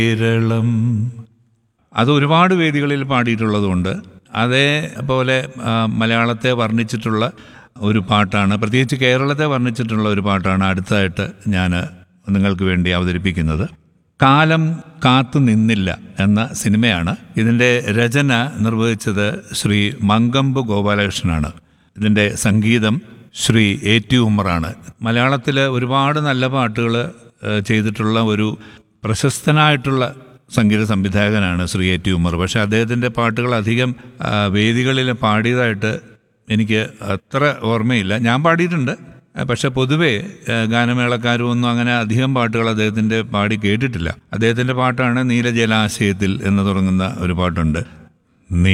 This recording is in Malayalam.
കേരളം അത് ഒരുപാട് വേദികളിൽ പാടിയിട്ടുള്ളതുകൊണ്ട് അതേപോലെ ആ, മലയാളത്തെ വർണ്ണിച്ചിട്ടുള്ള ഒരു പാട്ടാണ് പ്രത്യേകിച്ച് കേരളത്തെ വർണ്ണിച്ചിട്ടുള്ള ഒരു പാട്ടാണ് അടുത്തതായിട്ട് ഞാൻ നിങ്ങൾക്ക് വേണ്ടി അവതരിപ്പിക്കുന്നത് കാലം കാത്തു നിന്നില്ല എന്ന സിനിമയാണ് ഇതിൻ്റെ രചന നിർവഹിച്ചത് ശ്രീ മങ്കമ്പ് ഗോപാലകൃഷ്ണനാണ് ഇതിൻ്റെ സംഗീതം ശ്രീ എ ടി ഉമ്മറാണ് മലയാളത്തിൽ ഒരുപാട് നല്ല പാട്ടുകൾ ചെയ്തിട്ടുള്ള ഒരു പ്രശസ്തനായിട്ടുള്ള സംഗീത സംവിധായകനാണ് ശ്രീ എ ടി ഉമ്മർ പക്ഷേ അദ്ദേഹത്തിൻ്റെ പാട്ടുകൾ അധികം ആ, വേദികളിൽ പാടിയതായിട്ട് എനിക്ക് അത്ര ഓർമ്മയില്ല ഞാൻ പാടിയിട്ടുണ്ട് ആ, പക്ഷെ പൊതുവേ ആ, ഗാനമേളക്കാരും ഒന്നും അങ്ങനെ അധികം പാട്ടുകൾ അദ്ദേഹത്തിൻ്റെ പാടി കേട്ടിട്ടില്ല അദ്ദേഹത്തിൻ്റെ പാട്ടാണ് നീലജലാശയത്തിൽ എന്ന് തുടങ്ങുന്ന ഒരു പാട്ടുണ്ട്